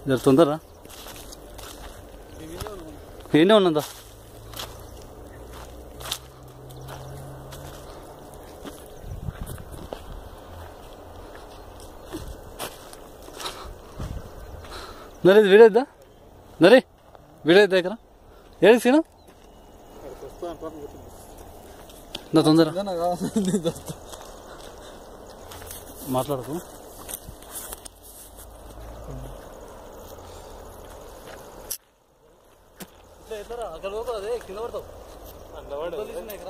జర తొందర ఏంటే ఉన్నదా నరే ఇది వీడేద్దా నరే వీడేద్దా ఇక్కడ ఏడు సీను నా తొందర మాట్లాడకు అక్కడ అదే కింద పడతావు ఇక్కడ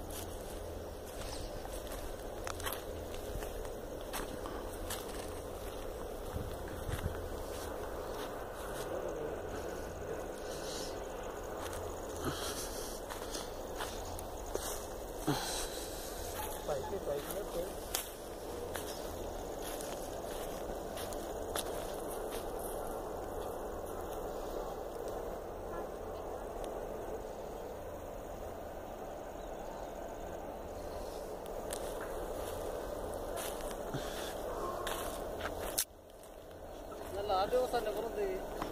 നല്ല ആദ്യ ദിവസം പുറത്ത്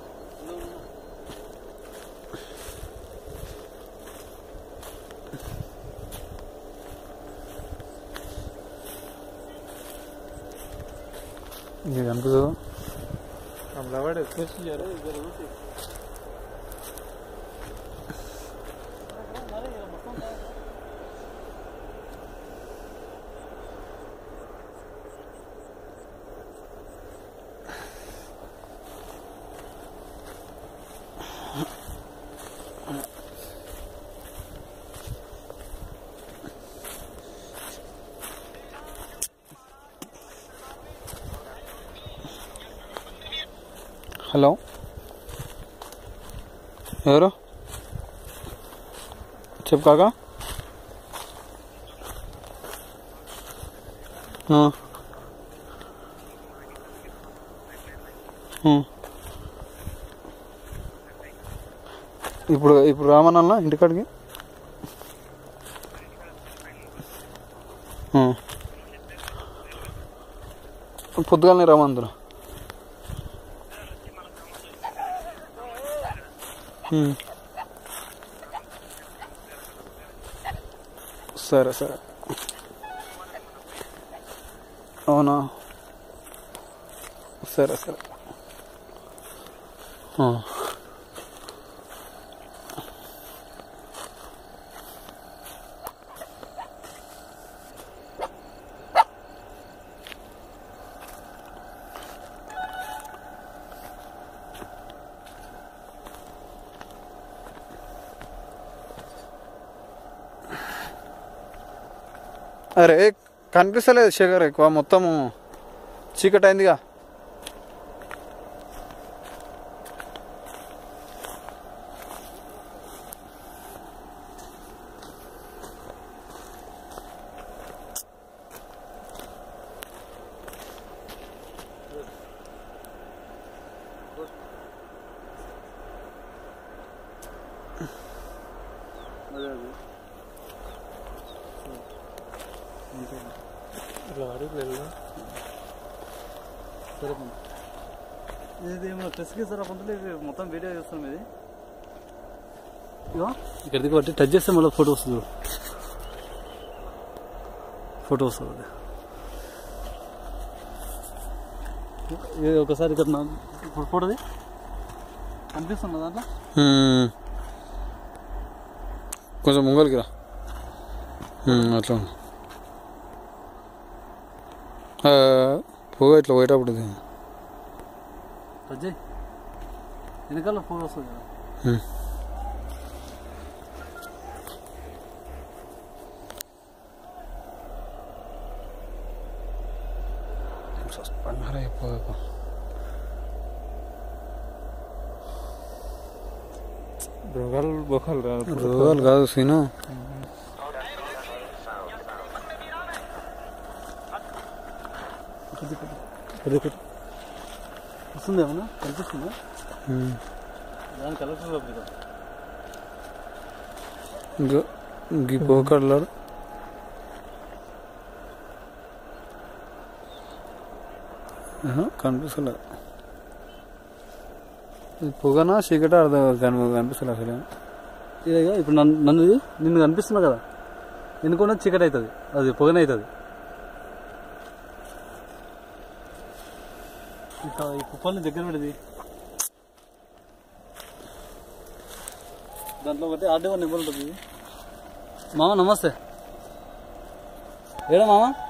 ఇది కనిపిస్తుందా అమలవాడు ఎక్కువ చేయాలి హలో ఎవరు చెప్పు కాకా ఆ. ఆ. ఇప్పుడు ఇప్పుడు రామనల్లా ఇంటికాడికి ఆ. పొద్దుగాలనే రామందరు ఉమ్. సరే సరే అవునా సరే సరే ఆ. అరే కనిపిస్తలేదు శేఖర్ ఎక్కువ మొత్తము చీకటి అయిందిగా ఇట్లా అడుగులేదు ఇది ఏమో టెస్ట్ సార్ అప్పుడు మొత్తం వీడియో చేస్తాం ఇది ఇగో ఇక్కడ దిగు బట్టి టచ్ చేస్తే మళ్ళీ ఫోటో వస్తుంది చూడు. ఫోటో వస్తుంది అది. ఇది ఒకసారి ఇక్కడ నా ఇప్పుడు ఫోటోది కనిపిస్తుంది దాంట్లో ఉమ్. కొంచెం ముంగలికి రా ఉమ్, అట్లా ఉంది. ఆ, పొగ ఇట్లా పోయేటప్పుడు ఇది. టచ్ చేయి వెనకాల ఫోటో వస్తుంది కదా ఉమ్. అరే పొగకు. రోగాలు బొక్కలు రాదు రోగాలు కాదు సీను కొద్ది కొద్ది వస్తుంది ఏమన్నా కనిపిస్తుందా ఉమ్. దాని కలెక్టర్ కదా ఇంకా గీ పోకడలాడు కనిపిస్తలేదు ఇది పొగనా చీకట అర్థం కనిపి కనిపిస్తుంది అసలు ఇదే కదా, ఇప్పుడు నన్ను నన్ను ఇది నిన్ను కనిపిస్తున్నా కదా ఎన్నుకున్న చీకటి అవుతుంది అది పొగనే అవుతుంది ఇక ఈ కుప్పల్ని దగ్గర పెడది దాంట్లో ఒకటి ఆర్డీ వన్ నెంబర్ ఉంటుంది మామ నమస్తే ఏడా మామ